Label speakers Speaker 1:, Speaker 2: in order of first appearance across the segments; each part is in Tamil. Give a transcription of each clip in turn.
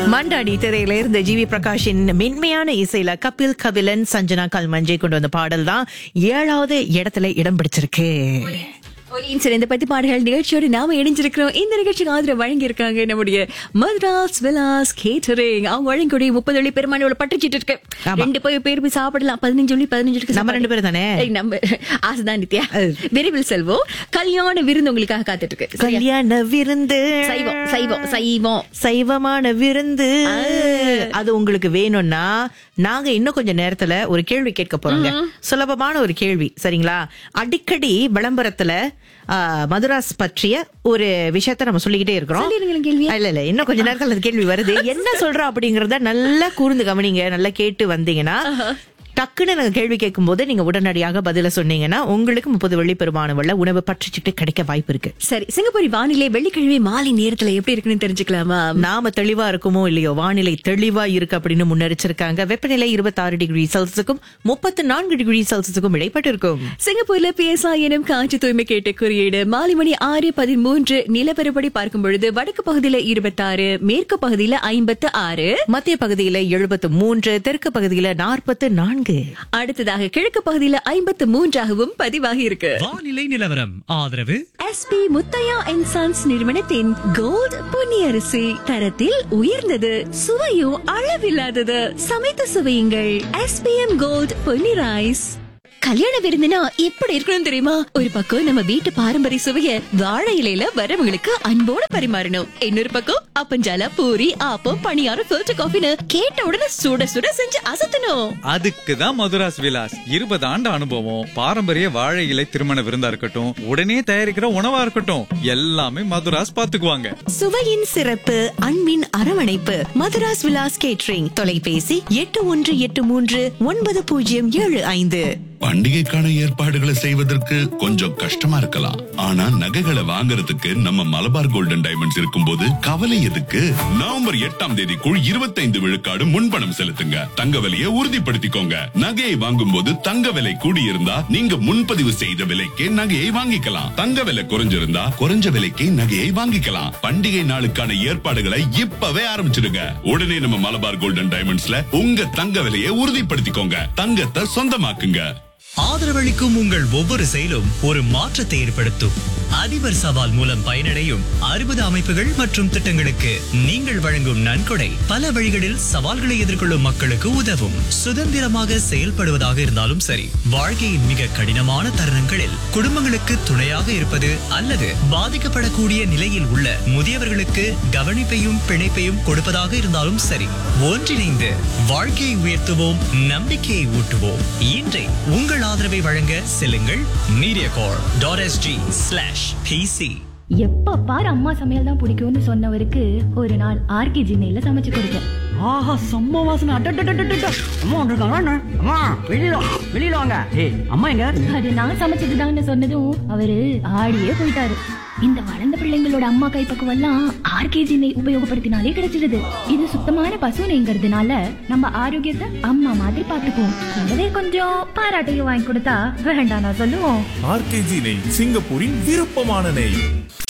Speaker 1: மண்டாடி திரையில இருந்த ஜிவி பிரகாஷின் மென்மையான இசையில கபில் கபிலன் சஞ்சனா கல்மஞ்சை கொண்டு வந்த பாடல் தான் ஏழாவது இடத்துல இடம் பிடிச்சிருக்கு
Speaker 2: ஒலியின் சிறந்த பத்தி பாடல்கள் நிகழ்ச்சியோடு நாம இணைஞ்சிருக்கிறோம் இந்த நிகழ்ச்சிக்கு ஆதரவு வழங்கி இருக்காங்க நம்முடைய மദ്രാസ് விலாஸ் கேட்டரிங் அவங்க வழங்கக்கூடிய முப்பது வழி பெருமானோட பட்டுச்சிட்டு இருக்கு
Speaker 1: ஆமா.
Speaker 2: ரெண்டு பேர் பேர் போய் சாப்பிடலாம் பதினஞ்சு வழி பதினஞ்சு வழிக்கு
Speaker 1: நம்ம ரெண்டு பேரும் தானே?
Speaker 2: ஏய், நம்ம ஆசைதான் நித்யா விரைவில் செல்வோம் கல்யாண விருந்து உங்களுக்காக காத்துட்டு இருக்கு சரியா?
Speaker 1: கல்யாண விருந்து
Speaker 2: சைவம் சைவம் சைவம்
Speaker 1: சைவமான விருந்து
Speaker 2: ஆ.
Speaker 1: அது உங்களுக்கு வேணும்னா நாங்க இன்னும் கொஞ்ச நேரத்துல ஒரு கேள்வி கேட்க போறோங்க சுலபமான ஒரு கேள்வி சரிங்களா அடிக்கடி விளம்பரத்துல ஆ, மதுராஸ் பற்றிய ஒரு விஷயத்த நம்ம சொல்லிக்கிட்டே இருக்கிறோம்
Speaker 2: சொல்லிருங்களேன் கேள்வியை.
Speaker 1: இல்ல இல்ல இன்னும் கொஞ்ச நேரத்துல அந்த கேள்வி வருது என்ன சொல்றோம் அப்படிங்கறத நல்லா கூர்ந்து கவனிங்க நல்லா கேட்டு வந்தீங்கன்னா டக்குன்னு நாங்க கேள்வி கேட்கும் போது நீங்க உடனடியாக பதில சொன்னீங்கன்னா உங்களுக்கு முப்பது வெள்ளி பெருமானவள்ள உணவு பற்றிச்சிட்டு கிடைக்க வாய்ப்பு இருக்கு
Speaker 2: சரி சிங்கப்பூர் வானிலை வெள்ளிக்கிழமை மாலை நேரத்துல எப்படி இருக்குன்னு தெரிஞ்சுக்கலாமா
Speaker 1: நாம தெளிவா இருக்குமோ இல்லையோ வானிலை தெளிவா இருக்கு அப்படின்னு முன்னெரிச்சிருக்காங்க வெப்பநிலை இருபத்தி ஆறு டிகிரி செல்சியஸுக்கும் முப்பத்தி நான்கு டிகிரி செல்சியஸுக்கும் இடைப்பட்டு இருக்கும்
Speaker 2: சிங்கப்பூர்ல பிஎஸ்ஐ எனும் காற்று தூய்மை கேட்ட குறியீடு மாலை மணி ஆறு பதிமூன்று நிலவரப்படி பார்க்கும் பொழுது வடக்கு பகுதியில இருபத்தாறு மேற்கு பகுதியில ஐம்பத்து ஆறு
Speaker 1: மத்திய பகுதியில எழுபத்து மூன்று தெற்கு பகுதியில நாற்பத்து நான்கு
Speaker 2: அடுத்ததாக கிழக்கு பகுதியில ஐம்பத்து மூன்றாகவும் பதிவாகி இருக்கு
Speaker 3: வானிலை நிலவரம் ஆதரவு
Speaker 2: எஸ்பி முத்தையா அண்ட் சன்ஸ் நிறுவனத்தின் கோல்ட் பொன்னியரிசி தரத்தில் உயர்ந்தது சுவையும் அளவில்லாதது சமைத்து சுவையுங்கள் எஸ்பிஎம் கோல்ட் பொன்னி ரைஸ் கல்யாண விருந்துனா எப்படி இருக்கணும் தெரியுமா ஒரு பக்கம் நம்ம வீட்டு பாரம்பரிய சுவைய வாழை இலையில வரவங்களுக்கு அன்போட பரிமாறணும் இன்னொரு பக்கம் அப்பஞ்சால பூரி ஆப்பம் பணியாரம் ஃபில்டர் காஃபின்னு கேட்ட உடனே சுட சுட செஞ்சு அசத்தணும்
Speaker 4: அதுக்கு தான் மதுராஸ் விலாஸ் இருபது ஆண்டு அனுபவம் பாரம்பரிய வாழை இலை திருமண விருந்தா இருக்கட்டும் உடனே தயாரிக்கிற உணவா இருக்கட்டும் எல்லாமே மதுராஸ் பாத்துக்குவாங்க
Speaker 1: சுவையின் சிறப்பு அன்பின் அரவணைப்பு மதுராஸ் விலாஸ் கேட்ரிங் தொலைபேசி எட்டு ஒன்று எட்டு மூன்று ஒன்பது பூஜ்ஜியம் ஏழு ஐந்து
Speaker 5: பண்டிகைக்கான ஏற்பாடுகளை செய்வதற்கு கொஞ்சம் கஷ்டமா இருக்கலாம் ஆனா நகைகளை வாங்குறதுக்கு நம்ம மலபார் கோல்டன் டைமண்ட்ஸ் இருக்கும்போது கவலை எதுக்கு நவம்பர் எட்டாம் தேதிக்குள் இருபத்தைந்து விழுக்காடு முன்பணம் செலுத்துங்க தங்க விலையை உறுதிப்படுத்திக்கோங்க நகையை வாங்கும் போது தங்க விலை கூடியிருந்தா நீங்க முன்பதிவு செய்த விலைக்கே நகையை வாங்கிக்கலாம் தங்க விலை குறைஞ்சிருந்தா குறைஞ்ச விலைக்கே நகையை வாங்கிக்கலாம் பண்டிகை நாளுக்கான ஏற்பாடுகளை இப்பவே ஆரம்பிச்சிடுங்க உடனே நம்ம மலபார் கோல்டன் டைமண்ட்ஸ்ல உங்க தங்க விலையை உறுதிப்படுத்திக்கோங்க தங்கத்தை சொந்தமாக்குங்க
Speaker 3: ஆதரவளிக்கும் உங்கள் ஒவ்வொரு செயலும் ஒரு மாற்றத்தை ஏற்படுத்தும் அதிபர் சவால் மூலம் பயனடையும் அறுபது அமைப்புகள் மற்றும் திட்டங்களுக்கு நீங்கள் வழங்கும் நன்கொடை பல வழிகளில் சவால்களை எதிர்கொள்ளும் மக்களுக்கு உதவும் சுதந்திரமாக செயல்படுவதாக இருந்தாலும் சரி வாழ்க்கையின் மிக கடினமான தருணங்களில் குடும்பங்களுக்கு துணையாக இருப்பது அல்லது பாதிக்கப்படக்கூடிய நிலையில் உள்ள முதியவர்களுக்கு கவனிப்பையும் பிணைப்பையும் கொடுப்பதாக இருந்தாலும் சரி ஒன்றிணைந்து வாழ்க்கையை உயர்த்துவோம் நம்பிக்கையை ஊட்டுவோம் இன்றை உங்கள் ஆதரவை வழங்க செல்லுங்கள் Mediacorp dot SG slash PC
Speaker 6: எப்ப பாரு அம்மா சமையல் தான் பிடிக்கும்னு சொன்னவருக்கு ஒரு நாள் ஆர்கே ஜின்னையில சமைச்சு கொடுத்தேன்
Speaker 7: ஆஹா செம்ம வாசனை அட்டட்டட்டட்டட்ட அம்மா வந்திருக்காங்க அண்ணா. அம்மா வெளியில வா, வெளியில வாங்க ஏய் அம்மா எங்க
Speaker 6: அது நான் சமைச்சதுதான்னு சொன்னதும் அவரு ஆடியே போயிட்டாரு இந்த வளர்ந்த பிள்ளைங்களோட அம்மா கைப்பக்குவம் எல்லாம் ஆர்கேஜி நெய் உபயோகப்படுத்தினாலே கிடைச்சிடுது இது சுத்தமான பசு நெய்ங்கிறதுனால நம்ம ஆரோக்கியத்தை அம்மா மாதிரி பாத்துக்குவோம் கூடவே கொஞ்சம் பாராட்டையும் வாங்கி கொடுத்தா வேண்டாம் நான் சொல்லுவோம்
Speaker 8: ஆர்கேஜி நெய் சிங்கப்பூரின் விருப்பமான நெய்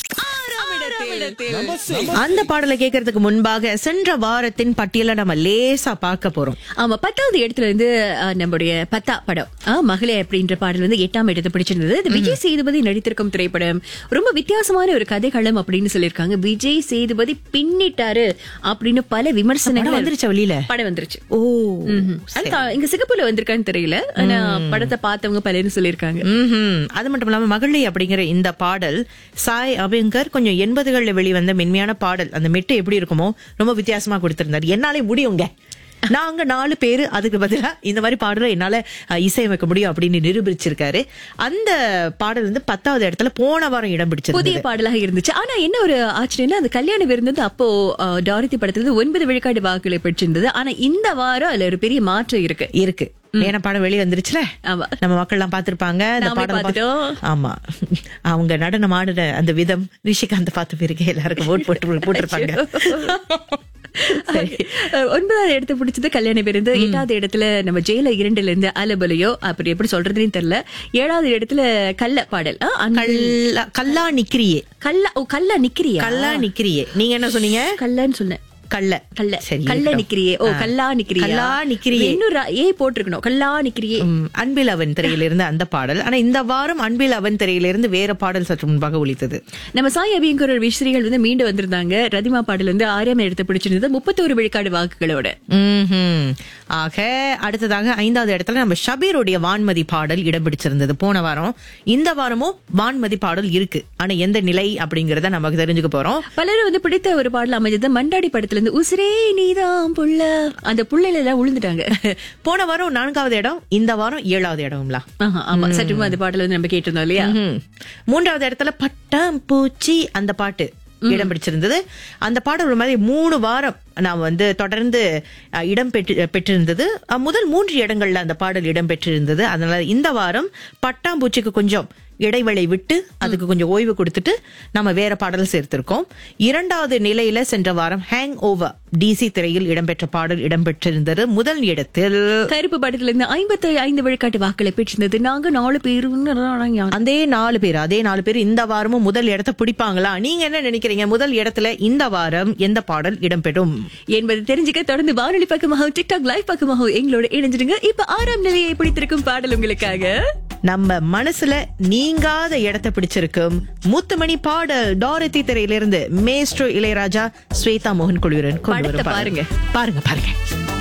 Speaker 1: அந்த பாடலை கேட்கறதுக்கு முன்பாக சென்ற வாரத்தின் பட்டியலை நம்ம லேசா பார்க்க போறோம்
Speaker 2: ஆமா பத்தாவது இடத்துல இருந்து அஹ், நம்முடைய பத்தா படம் அஹ், மகளே அப்படின்ற பாடல் வந்து எட்டாம் இடத்தை பிடிச்சிருந்தது இது விஜய் சேதுபதி நடித்திருக்கும் திரைப்படம் ரொம்ப வித்தியாசமான ஒரு கதைக்களம் அப்படின்னு சொல்லியிருக்காங்க விஜய் சேதுபதி பின்னிட்டாரு அப்படின்னு பல
Speaker 1: படம்
Speaker 2: விமர்சனங்கள்
Speaker 1: வந்துருச்சா வெளியில
Speaker 2: படம் வந்துருச்சு
Speaker 1: ஓ
Speaker 2: ம்ஹும். ஆனா, தா- இங்க சிங்கப்பூர்ல வந்திருக்கான்னு தெரியல ஆனா படத்தை பார்த்தவங்க பலரும் சொல்லியிருக்காங்க
Speaker 1: ம்ஹும். அது மட்டும் இல்லாம மகளி அப்படிங்கிற இந்த பாடல் சாய் அபிங்கர் கொஞ்சம் எண்பதுகள்ல வெளிவந்த மென்மையான பாடல் அந்த மெட்டு எப்படி இருக்குமோ ரொம்ப வித்தியாசமா கொடுத்திருந்தாரு என்னாலே முடியுங்க நாங்க நாலு பேரு அதுக்கு பதிலா இந்த மாதிரி பாடலை என்னால அஹ், இசையமைக்க முடியும் அப்படின்னு நிரூபிச்சிருக்காரு அந்த பாடல் வந்து பத்தாவது இடத்துல போன வாரம் இடம்
Speaker 2: புதிய
Speaker 1: பிடிச்சிருந்தது
Speaker 2: பாடலாக இருந்துச்சு ஆனா என்ன ஒரு ஆச்சரியம்னா அது கல்யாண விருந்து வந்து அப்போ அஹ், டாரித்தி படத்துல இருந்து ஒன்பது விழுக்காடு வாக்குகளை பெற்றிருந்தது ஆனா இந்த வாரம் அதுல ஒரு பெரிய மாற்றம் இருக்கு
Speaker 1: இருக்கு ஏன்னா படம் வெளியே வந்துருச்சுல
Speaker 2: ஆமா.
Speaker 1: நம்ம மக்கள் எல்லாம் பாத்திருப்பாங்க அந்த
Speaker 2: நாமே
Speaker 1: பாடல்
Speaker 2: பார்த்துட்டோம்.
Speaker 1: ஆமா அவங்க நடனம் ஆடுற அந்த விதம் ரிஷிகாந்த் பார்த்த பிறகு எல்லாருக்கும் ஓட் போட்டு போட்டிருப்பாங்க சரி.
Speaker 2: அஹ், ஒன்பதாவது இடத்தை பிடிச்சது கல்யாண விருந்து எட்டாவது இடத்துல நம்ம ஜெயில இரண்டுல இருந்து அலபலையோ அப்படி எப்படி சொல்றதுன்னு தெரியல ஏழாவது இடத்துல கள்ள பாடல் அஹ், அந்த-
Speaker 1: கல்லா கல்லா நிக்கிரியே
Speaker 2: கல்லா ஓ கல்லா நிக்கிறியா
Speaker 1: கல்லா நிக்கிரியே நீங்க என்ன சொன்னீங்க
Speaker 2: கல்லன்னு சொன்னேன்
Speaker 1: கள்ள
Speaker 2: கல்ல
Speaker 1: சரி
Speaker 2: கல்ல
Speaker 1: இருக்கட்டும்.
Speaker 2: நிக்கிறியே ஓ
Speaker 1: ஆ.
Speaker 2: கல்லா நிக்கிறியே
Speaker 1: கல்லா நிக்கிறியே
Speaker 2: இன்னொரு ஏ போட்டிருக்கணும் கல்லா நிக்கிறியே
Speaker 1: ம், அன்பில் அவன் திரையிலிருந்து அந்த பாடல் ஆனா இந்த வாரம் அன்பில் அவன் திரையிலிருந்து வேற பாடல் சற்று முன்பாக ஒலித்தது
Speaker 2: நம்ம சாய் அபியங்கர் விஸ்ரீகள் வந்து மீண்டு வந்திருந்தாங்க ரதிமா பாடல் வந்து ஆறாம் இடத்தை பிடிச்சிருந்தது முப்பத்தோரு விழுக்காடு வாக்குகளோட
Speaker 1: ம்ஹும். ஆக அடுத்ததாக ஐந்தாவது இடத்துல நம்ம ஷபீருடைய வான்மதி பாடல் இடம் பிடிச்சிருந்தது போன வாரம் இந்த வாரமும் வான்மதி பாடல் இருக்கு ஆனா எந்த நிலை அப்படிங்கறத நமக்கு தெரிஞ்சுக்க போறோம்
Speaker 2: பலரும் வந்து பிடித்த ஒரு பாடல் அமைஞ்சது மண்டாடி படத்துல இருந்து உசிரே நீதான் புள்ள அந்த புள்ளையில எல்லாம் விழுந்துட்டாங்க
Speaker 1: போன வாரம் நான்காவது இடம் இந்த வாரம் ஏழாவது இடம்ல
Speaker 2: ஆஹா, ஆமா சற்று அந்த பாடல் வந்து நம்ம கேட்டிருந்தோம் இல்லையா
Speaker 1: ம்ஹும். மூன்றாவது இடத்துல பட்டாம் பூச்சி அந்த பாட்டு இடம் பிடிச்சிருந்தது அந்த பாடல் ஒரு மாதிரி மூணு வாரம் நான் வந்து தொடர்ந்து அஹ், இடம் பெற்று பெற்றிருந்தது அஹ், முதல் மூன்று இடங்கள்ல அந்த பாடல் இடம் பெற்றிருந்தது அதனால இந்த வாரம் பட்டாம்பூச்சிக்கு கொஞ்சம் இடைவெளி விட்டு அதுக்கு கொஞ்சம் ஓய்வு கொடுத்துட்டு நம்ம வேற பாடல் சேர்த்திருக்கோம் இரண்டாவது நிலையில சென்ற வாரம் ஹேங் ஓவர் டிசி திரையில் இடம்பெற்ற பாடல் இடம்பெற்றிருந்தது முதல் இடத்தில்
Speaker 2: கருப்பு படத்துல இருந்து ஐம்பத்தி ஐந்து விழுக்காட்டு வாக்களை பெற்றிருந்தது நாங்க நாலு பேரும்
Speaker 1: அதே நாலு பேர் அதே நாலு பேர் இந்த வாரமும் முதல் இடத்தை பிடிப்பாங்களா நீங்க என்ன நினைக்கிறீங்க முதல் இடத்துல இந்த வாரம் எந்த பாடல் இடம்பெறும்
Speaker 2: என்பது தெரிஞ்சுக்க தொடர்ந்து வானொலி பக்கமாகவும் டிக்டாக் லைவ் பக்கமாகவும் எங்களோட இணைஞ்சிடுங்க இப்ப ஆறாம் நிலையை பிடித்திருக்கும் பாடல் உங்களுக்காக
Speaker 1: நம்ம மனசுல நீங்காத இடத்தை பிடிச்சிருக்கும் முத்துமணி பாடல் டாரதி திரையிலிருந்து மேஸ்ட்ரோ இளையராஜா ஸ்வேதா மோகன் குழுவிரன் கொண்டு வரும்
Speaker 2: படத்தை
Speaker 1: பாடல்.
Speaker 2: பாருங்க.
Speaker 1: பாருங்க பாருங்க